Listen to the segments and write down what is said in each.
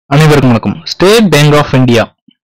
அனைவருக்கும் வணக்கம் State Bank of India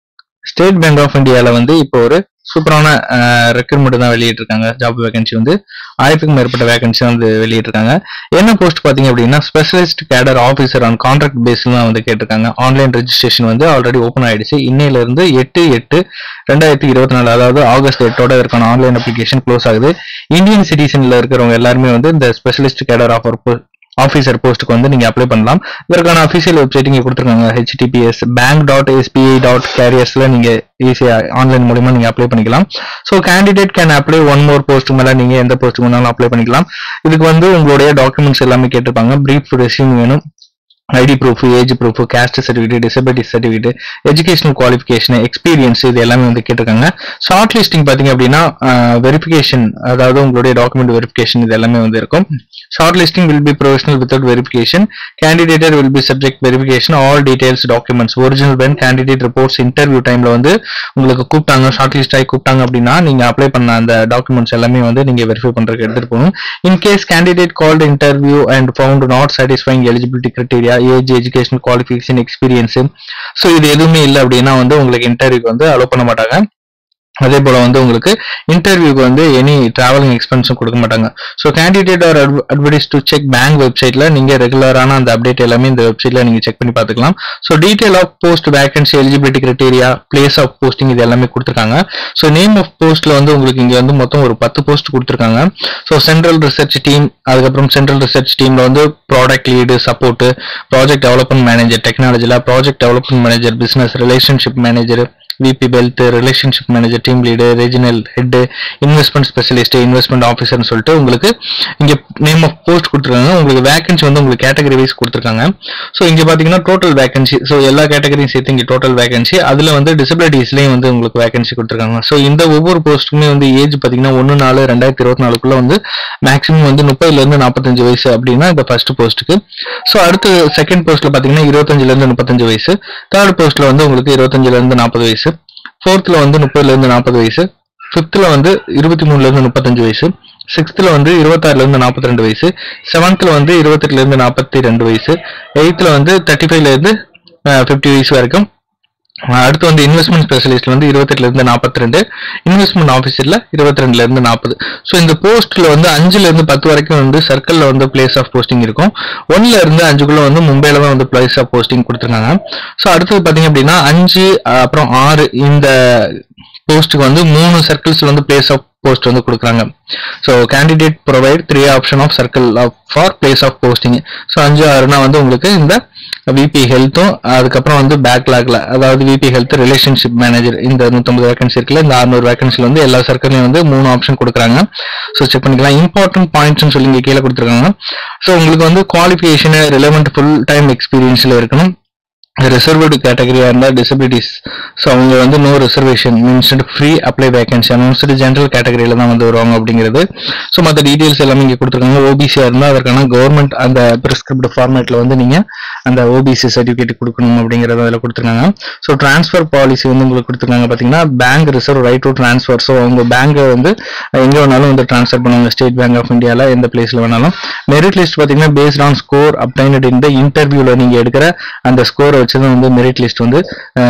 State Bank of இந்தியால வந்து இப்போ ஒரு சூப்பரான ரெக்ரூட்மெண்ட் தான் வெளியிட்டிருக்காங்க ஜாப் வேகன்சி வந்து ஆயிரத்துக்கும் மேற்பட்ட வேகன்சி வந்து வெளியிட்டிருக்காங்க என்ன போஸ்ட் பாத்தீங்க அப்படின்னா specialist cadre officer on contract பேஸ்ல தான் வந்து கேட்டிருக்காங்க ஆன்லைன் ரெஜிஸ்ட்ரேஷன் வந்து ஆல்ரெடி ஓப்பன் ஆயிடுச்சு இன்னையில இருந்து எட்டு எட்டு ரெண்டாயிரத்தி இருபத்தி நாலு அதாவது ஆகஸ்ட் எட்டோட இருக்கான ஆன்லைன் அப்ளிகேஷன் க்ளோஸ் ஆகுது இந்தியன் சிட்டிசன்ல இருக்கிறவங்க எல்லாருமே வந்து இந்த ஸ்பெஷலிஸ்ட் கேடர் ஆஃபர் ஆஃபீஸர் போஸ்ட்டுக்கு வந்து நீங்க அப்ளை பண்ணலாம் இதற்கான அஃபிஷியல் வெப்சைட் இங்க கொடுத்துருக்காங்க HTTPS bank dot SBI dot கேரியர்ஸ்ல நீங்க ஈஸியா ஆன்லைன் மூலியமா நீங்க அப்ளை பண்ணிக்கலாம் so candidate can apply one more post மேல நீங்க எந்த போஸ்ட் வேணாலும் அப்ளை பண்ணிக்கலாம் இதுக்கு வந்து உங்களுடைய டாக்குமெண்ட்ஸ் எல்லாமே கேட்டிருப்பாங்க பிரீஃப் ரெசியூம் வேணும் ID proof age proof caste certificate disability certificate educational qualification experience இது எல்லாமே வந்து கேட்டிருக்காங்க ஷார்ட் லிஸ்டிங் பாத்தீங்க அப்படின்னா வெரிஃபிகேஷன் அதாவது உங்களுடைய டாக்குமெண்ட் வெரிஃபிகேஷன் இது எல்லாமே வந்து இருக்கும் short listing will be professional without verification candidature will be subject verification all details documents original when candidate reports interview டைம்ல வந்து உங்களுக்கு கூப்பிட்டாங்க ஷார்ட் லிஸ்ட் ஆகி கூப்பிட்டாங்க அப்படின்னா நீங்க அப்ளை பண்ண அந்த டாக்குமெண்ட்ஸ் எல்லாமே வந்து நீங்க வெரிஃபை பண்றதுக்கு எடுத்துட்டு போகணும் in case candidate called interview and found not satisfying eligibility criteria age education qualification experience so இது எதுவுமே இல்லை அப்படின்னா வந்து உங்களுக்கு இன்டர்வியூக்கு வந்து அலோவ் பண்ண மாட்டாங்க அதே போல வந்து உங்களுக்கு இன்டர்வியூக்கு வந்து எனி டிராவலிங் எக்ஸ்பென்ஸும் கொடுக்க மாட்டாங்க so candidate are advertise to check bank வெப்சைட்ல நீங்க ரெகுலரான அந்த அப்டேட் எல்லாமே இந்த வெப்சைட்ல நீங்க செக் பண்ணி பார்த்துக்கலாம் so detail of post vacancy eligibility criteria place of posting இது எல்லாமே கொடுத்துருக்காங்க ஸோ நேம் ஆஃப் போஸ்ட்ல வந்து உங்களுக்கு இங்க வந்து மொத்தம் ஒரு பத்து போஸ்ட் கொடுத்துருக்காங்க ஸோ சென்ட்ரல் ரிசர்ச் டீம் அதுக்கப்புறம் சென்ட்ரல் ரிசர்ச் டீம்ல வந்து product lead support project development manager டெக்னாலஜில project development manager business relationship manager VP wealth relationship manager team lead regional head investment specialist investment ஆஃபீஸர்னு சொல்லிட்டு உங்களுக்கு இங்க நேம் ஆஃப் போஸ்ட் கொடுத்துருக்காங்க உங்களுக்கு வேகன்சி வந்து உங்களுக்கு கேட்டகரி வைஸ் கொடுத்துருக்காங்க ஸோ இங்க பாத்தீங்கன்னா டோட்டல் வேகன்சி ஸோ எல்லா கேட்டகரியும் சேர்த்து இங்க டோட்டல் வேகன்சி அதுல வந்து டிசபிலிட்டிஸ்லயும் வந்து உங்களுக்கு வேகன்சி கொடுத்துருக்காங்க ஸோ இந்த ஒவ்வொரு போஸ்ட்டுமே வந்து ஏஜ் பாத்தீங்கன்னா ஒன்னு நாலு ரெண்டாயிரத்தி இருபத்தி நாலுக்குள்ள வந்து மேக்ஸிமம் வந்து முப்பதுல இருந்து நாற்பத்தஞ்சு வயசு அப்படின்னா இந்த ஃபர்ஸ்ட் போஸ்ட்டுக்கு ஸோ அடுத்து செகண்ட் போஸ்ட்ல பாத்தீங்கன்னா இருபத்தஞ்சுல இருந்து முப்பத்தஞ்சு வயசு தேர்ட் போஸ்ட்ல வந்து உங்களுக்கு இருபத்தஞ்சுல இருந்து நாற்பது வயசு ஃபோர்த்ல வந்து முப்பதுல இருந்து நாற்பது வயசு ஃபிஃப்த்ல வந்து இருபத்தி மூணுல இருந்து முப்பத்தஞ்சு வயசு சிக்ஸ்த்ல வந்து இருபத்தாறுல இருந்து நாற்பத்தி ரெண்டு வயசு செவன்த்ல வந்து இருபத்தெட்டுல இருந்து நாற்பத்தி ரெண்டு வயசு எயித்துல வந்து தேர்ட்டி ஃபைவ்ல இருந்து ஃபிஃப்டி வயசு வரைக்கும் அஹ் அடுத்து வந்து இன்வெஸ்ட்மெண்ட் ஸ்பெஷலிஸ்ட் வந்து இருபத்தெட்டுல இருந்து நாற்பத்தி ரெண்டு இன்வெஸ்ட்மெண்ட் ஆஃபீஸர்ல இருபத்தி ரெண்டுல இருந்து நாற்பது ஸோ இந்த போஸ்ட்ல வந்து அஞ்சுல இருந்து பத்து வரைக்கும் வந்து சர்க்கிள்ல வந்து பிளேஸ் ஆஃப் போஸ்டிங் இருக்கும் ஒன்ல இருந்து அஞ்சுக்குள்ள வந்து மும்பைல தான் வந்து பிளேஸ் ஆஃப் போஸ்டிங் கொடுத்துருக்காங்க ஸோ அடுத்தது பாத்தீங்க அப்படின்னா அஞ்சு அஹ் அப்புறம் ஆறு இந்த போஸ்ட்டுக்கு வந்து மூணு சர்க்கிள்ஸ்ல வந்து பிளேஸ் ஆஃப் போஸ்ட் வந்து கொடுக்குறாங்க so candidate provide three option of circle for place of posting so அஞ்சு ஆறுனா வந்து உங்களுக்கு இந்த விபி ஹெல்த்தும் அதுக்கப்புறம் வந்து பேக்லாக்ல அதாவது விபி ஹெல்த் ரிலேஷன்ஷிப் மேனேஜர் இந்த நூற்றம்பது வேகன்சி இருக்குல்ல இந்த அறுநூறு வேகன்சில வந்து எல்லா சர்க்கிளையும் வந்து மூணு ஆப்ஷன் கொடுக்குறாங்க ஸோ செக் பண்ணிக்கலாம் இம்பார்ட்டன்ட் பாயிண்ட்ஸ்னு சொல்லி இங்கே கீழே கொடுத்துருக்காங்க ஸோ உங்களுக்கு வந்து குவாலிஃபிகேஷன் ரெலவெண்ட் ஃபுல் டைம் எக்ஸ்பீரியன்ஸ்ல இருக்கணும் ரிசர்வ்டு கேட்டகரியா இருந்தா டிசபிலிட்டிஸ் ஸோ அவங்க வந்து no reservation means free apply vacancy announced general கேட்டகரியில தான் வந்து வருவாங்க அப்படிங்கிறது ஸோ மற்ற டீடைல்ஸ் எல்லாமே இங்கே கொடுத்துருக்காங்க ஓபிசியா இருந்தால் அதற்கான கவர்மெண்ட் அந்த பிரிஸ்கிரிப்ட் ஃபார்மேட்ல வந்து நீங்க அந்த ஓபிசி சர்டிஃபிகேட் கொடுக்கணும் அப்படிங்கறத அதில் கொடுத்துருக்காங்க ஸோ டிரான்ஸ்ஃபர் பாலிசி வந்து உங்களுக்கு கொடுத்துருக்காங்க பார்த்தீங்கன்னா bank reserve right to transfer so அவங்க பேங்கை வந்து எங்கே வேணாலும் வந்து ட்ரான்ஸ்ஃபர் பண்ணுவாங்க ஸ்டேட் பேங்க் ஆஃப் இந்தியாவில் எந்த பிளேஸ்ல வேணாலும் மெரிட் லிஸ்ட் பார்த்தீங்கன்னா பேஸ்ட் ஆன் ஸ்கோர் அப்டைனட் இந்த இன்டர்வியூல நீங்க எடுக்கிற அந்த ஸ்கோரை வச்சு தான் வந்து மெரிட் லிஸ்ட் வந்து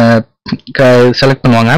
செலக்ட் பண்ணுவாங்க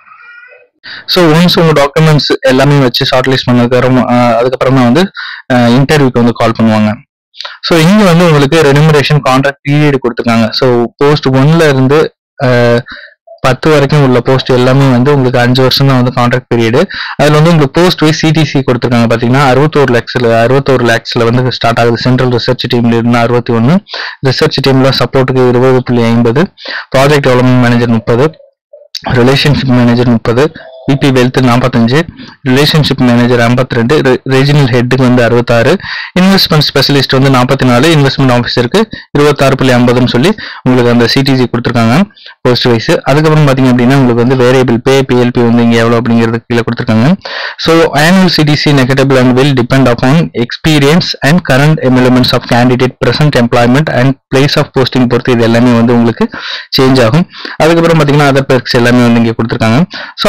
ஸோ ஒன்ஸ் உங்க டாக்குமெண்ட்ஸ் எல்லாமே வச்சு ஷார்ட் லிஸ்ட் பண்ணதுக்கப்புறம் அதுக்கப்புறம் தான் வந்து இன்டர்வியூக்கு வந்து கால் பண்ணுவாங்க ஸோ இங்க வந்து உங்களுக்கு ரெனிமரேஷன் கான்ட்ராக்ட் பீரியட் கொடுத்துருக்காங்க ஸோ போஸ்ட் ஒன்ல இருந்து அஹ், பத்து வரைக்கும் உள்ள போஸ்ட் எல்லாமே வந்து உங்களுக்கு அஞ்சு வருஷம் தான் வந்து கான்ட்ராக்ட் பீரியட் அதுல வந்து உங்களுக்கு போஸ்ட் வைஸ் சிடிசி கொடுத்துருக்காங்க பாத்தீங்கன்னா அறுபத்தோரு லேக்ஸ்ல அறுபத்தோரு லேக்ஸ்ல வந்து ஸ்டார்ட் ஆகுது சென்ட்ரல் ரிசர்ச் டீம்ல இருந்து அறுபத்தி ஒன்னு ரிசர்ச் டீம்ல சப்போர்ட்டுக்கு இருபது புள்ளி ஐம்பது ப்ராஜெக்ட் டெவலப்மெண்ட் மேனேஜர் முப்பது ரிலேஷன்ஷிப் மேனேஜர் முப்பது பிபி வெல்த் நாற்பத்தஞ்சு ரிலேஷன்ஷிப் மேனேஜர் ஐம்பத்தி ரெண்டு ரீஜனல் ஹெட்டுக்கு வந்து அறுபத்தாறு இன்வெஸ்ட்மெண்ட் ஸ்பெஷலிஸ்ட் வந்து நாற்பத்தி நாலு இன்வெஸ்ட்மெண்ட் ஆஃபீஸருக்கு இருபத்தாறு புள்ளி ஐம்பதுன்னு சொல்லி உங்களுக்கு அந்த சிடிசி கொடுத்துருக்காங்க போஸ்ட் வைஸ் அதுக்கப்புறம் பார்த்தீங்க அப்படின்னா உங்களுக்கு வந்து வேரியபிள் பே பிஎல்பி வந்து இங்கே எவ்வளோ அப்படிங்கிறது கீழே கொடுத்துருக்காங்க so annual CTC negotiable and will depend upon experience and current emoluments of candidate present employment and place of posting பொறுத்து இது எல்லாமே வந்து உங்களுக்கு சேஞ்ச் ஆகும் அதுக்கப்புறம் பார்த்தீங்கன்னா அதர் பெர்க்ஸ் எல்லாமே வந்து இங்கே கொடுத்துருக்காங்க ஸோ அதுக்கப்புறம்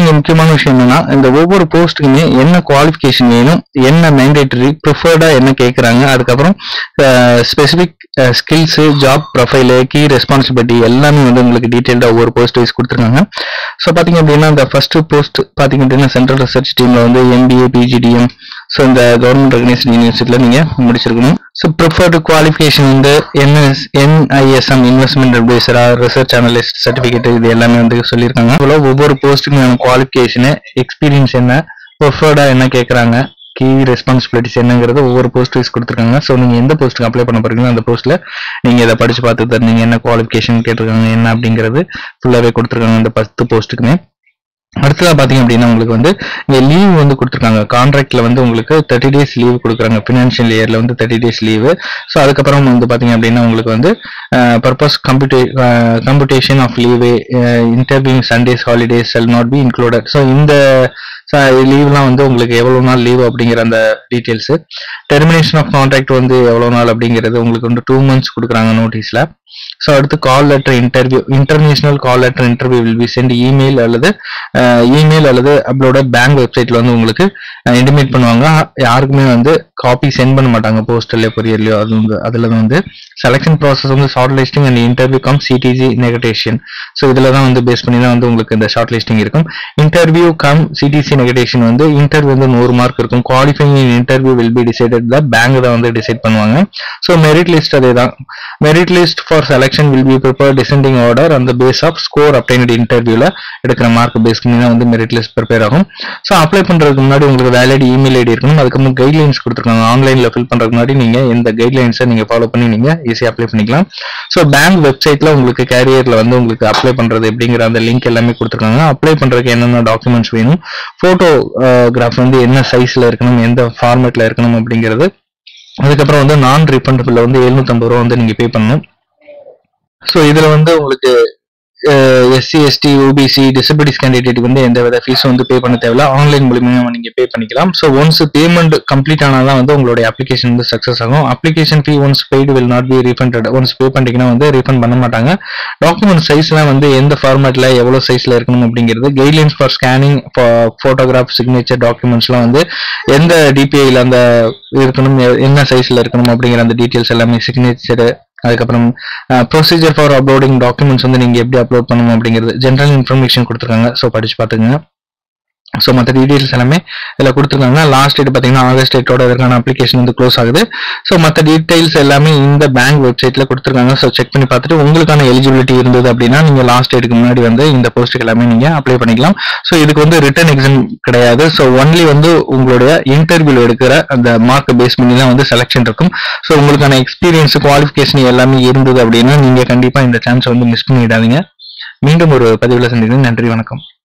இங்க முக்கியமான விஷயம் என்னன்னா இந்த ஒவ்வொரு போஸ்ட்டுக்குமே என்ன குவாலிஃபிகேஷன் வேணும் என்ன மேண்டேட்டரி ப்ரிஃபர்டா என்ன கேட்குறாங்க அதுக்கப்புறம் specific skills job profile key responsibility எல்லாமே வந்து உங்களுக்கு டீட்டெயில்டாக ஒவ்வொரு போஸ்ட் வைஸ் கொடுத்துருக்காங்க ஸோ பார்த்தீங்க அப்படின்னா இந்த ஃபர்ஸ்ட் போஸ்ட் பார்த்தீங்க அப்படின்னா சென்ட்ரல் ரிசர்ச் டீமில் வந்து எம்பிஏ பிஜிடிஎம் ஸோ இந்த கவர்மெண்ட் ரெகனைஸ்ட் யூனிவர்சிட்டியில் நீங்கள் முடிச்சிருக்கணும் ஸோ ப்ரிஃபர்டு குவாலிஃபிகேஷன் வந்து என்எஸ் என்ஐஎஸ்எம் இன்வெஸ்ட்மெண்ட் அட்வைசரா ரிசர்ச் அனலிஸ்ட் சர்டிஃபிகேட் இது எல்லாமே வந்து சொல்லியிருக்காங்க அதுல ஒவ்வொரு போஸ்ட்டுக்கும் குவாலிஃபிகேஷனு எக்ஸ்பீரியன்ஸ் என்ன ப்ரிஃபர்டா என்ன கேட்குறாங்க கீ ரெஸ்பான்சிபிலிட்டிஸ் என்னங்கிறது ஒவ்வொரு போஸ்ட் வைஸ் கொடுத்துருக்காங்க ஸோ நீங்கள் எந்த போஸ்ட்டுக்கு அப்ளை பண்ண போறீங்களோ அந்த போஸ்ட்டில் நீங்கள் இதை படிச்சு பார்த்து தருவீங்க என்ன குவாலிஃபிகேஷன் கேட்டிருக்காங்க என்ன அப்படிங்கிறது ஃபுல்லாகவே கொடுத்துருக்காங்க இந்த பத்து போஸ்ட்டுக்குமே அடுத்ததா பாத்தீங்க அப்படின்னா உங்களுக்கு வந்து இங்க லீவ் வந்து கொடுத்துருக்காங்க கான்ட்ராக்ட்ல வந்து உங்களுக்கு தேர்ட்டி டேஸ் லீவ் கொடுக்குறாங்க ஃபினான்ஷியல் இயர்ல வந்து தேர்ட்டி டேஸ் லீவு ஸோ அதுக்கப்புறம் வந்து பாத்தீங்க அப்படின்னா உங்களுக்கு வந்து purpose compute computation of leave interview Sundays holidays shall not be included so இந்த லீவ்லாம் வந்து உங்களுக்கு எவ்வளவு நாள் லீவ் அப்படிங்கிற அந்த டீட்டெயில்ஸ் டெர்மினேஷன் ஆஃப் கான்ட்ராக்ட் வந்து எவ்வளவு நாள் அப்படிங்கிறது உங்களுக்கு வந்து டூ மந்த்ஸ் கொடுக்குறாங்க நோட்டீஸ்ல ஸோ அடுத்து call letter interview international call letter interview will be sent email அல்லது இமெயில் அல்லது அப்லோட பேங்க் வெப்சைட்ல வந்து உங்களுக்கு இன்டிமேட் பண்ணுவாங்க யாருக்குமே வந்து காப்பி சென்ட் பண்ண மாட்டாங்க போஸ்டர்லயோ கொரியர்லயோ அது வந்து அதுல வந்து செலெக்ஷன் ப்ராசஸ் வந்து short listing and interview cum CTC negotiation so இதுல தான் வந்து பேஸ் பண்ணி தான் வந்து உங்களுக்கு இந்த ஷார்ட் லிஸ்டிங் இருக்கும் இன்டர்வியூ கம் சிடிசி நெகடேஷன் வந்து இன்டர்வியூ வந்து நூறு மார்க் இருக்கும் qualifying interview will be decided the bank தான் வந்து டிசைட் பண்ணுவாங்க ஸோ மெரிட் லிஸ்ட் அதே தான் merit list for selection will be prepare descending order அந்த பேஸ் ஆஃப் ஸ்கோர் அப்டைனட் இன்டர்வியூல எடுக்கிற மார்க் பேஸ் பண்ணி தான் வந்து மெரிட் லிஸ்ட் ப்ரிப்பேர் ஆகும் ஸோ அப்ளை பண்றதுக்கு முன்னாடி உங்களுக்கு வேலிட் இமெயில் ஐடி இருக்கணும் அதுக்கப்புறம் கைட்லைன்ஸ் கொடுத்துருக்காங்க ஆன்லைன்ல ஃபில் பண்றதுக்கு முன்னாடி நீங்க இந்த கைட்லைன்ஸை நீங்க ஃபாலோ பண்ணி நீங்க ஈஸியாக அப்ளை பண்ணிக்கலாம் ஸோ பேங்க் வெப்சைட்ல உங்களுக்கு கேரியர்ல வந்து உங்களுக்கு அப்ளை பண்றது எப்படிங்கிற அந்த லிங்க் எல்லாமே கொடுத்துருக்காங்க அப்ளை பண்றதுக்கு என்னென்ன டாக்குமெண்ட்ஸ் வேணும் போட்டோகிராஃப் வந்து என்ன சைஸ்ல இருக்கணும் எந்த ஃபார்மேட்ல இருக்கணும் அப்படிங்கிறது அதுக்கப்புறம் வந்து நான் ரீஃபண்டபிள் வந்து 750 ரூபா வந்து நீங்க பே பண்ணணும் ஸோ இதுல வந்து உங்களுக்கு SC ST OBC disabilities candidate வந்து எந்த வித ஃபீஸும் வந்து பே பண்ண தேவையில்ல ஆன்லைன் மூலியமா நீங்க பே பண்ணிக்கலாம் ஸோ ஒன்ஸ் பேமெண்ட் கம்ப்ளீட் ஆனாதான் வந்து உங்களுடைய அப்ளிகேஷன் வந்து சக்ஸஸ் ஆகும் application fee once paid will not be refunded once pay பண்ணிட்டீங்கன்னா வந்து ரீஃபண்ட் பண்ண மாட்டாங்க டாக்குமெண்ட் சைஸ்லாம் வந்து எந்த ஃபார்மேட்ல எவ்வளவு சைஸ்ல இருக்கணும் அப்படிங்கிறது guidelines for scanning photograph signature டாக்குமெண்ட்ஸ்லாம் வந்து எந்த டிபிஐல அந்த இருக்கணும் எ- என்ன சைஸ்ல இருக்கணும் அப்படிங்கிற அந்த டீட்டெயில்ஸ் எல்லாமே சிக்னேச்சர் அதுக்கப்புறம் ப்ரொசீஜர் ஃபார் அப்லோடிங் டாக்குமெண்ட்ஸ் வந்து நீங்க எப்படி அப்லோட் பண்ணணும் அப்படிங்கிறது ஜென்ரல் இன்ஃபர்மேஷன் கொடுத்துருக்காங்க ஸோ படிச்சு பார்த்துங்க ஸோ மற்ற டீடைல்ஸ் எல்லாமே இதில் கொடுத்துருக்காங்க லாஸ்ட் டேட் பார்த்தீங்கன்னா ஆகஸ்ட் டேட்டோட இதற்கான அப்ளிகேஷன் வந்து க்ளோஸ் ஆகுது ஸோ மற்ற டீடைல்ஸ் எல்லாமே இந்த பேங்க் வெப்சைட்ல கொடுத்துருக்காங்க ஸோ செக் பண்ணி பார்த்துட்டு உங்களுக்கான எலிஜிபிலிட்டி இருந்தது அப்படின்னா நீங்க லாஸ்ட் டேட்டுக்கு முன்னாடி வந்து இந்த போஸ்ட்டுக்கு எல்லாமே நீங்க அப்ளை பண்ணிக்கலாம் ஸோ இதுக்கு வந்து ரிட்டன் எக்ஸாம் கிடையாது ஸோ ஒன்லி வந்து உங்களுடைய இன்டர்வியூல எடுக்கிற அந்த மார்க் பேஸ் பண்ணி தான் வந்து செலெக்ஷன் இருக்கும் ஸோ உங்களுக்கான எக்ஸ்பீரியன்ஸ் குவாலிஃபிகேஷன் எல்லாமே இருந்தது அப்படின்னா நீங்க கண்டிப்பா இந்த சான்ஸ் வந்து மிஸ் பண்ணிடாதீங்க மீண்டும் ஒரு பதிவில் சந்திக்கிறேன் நன்றி வணக்கம்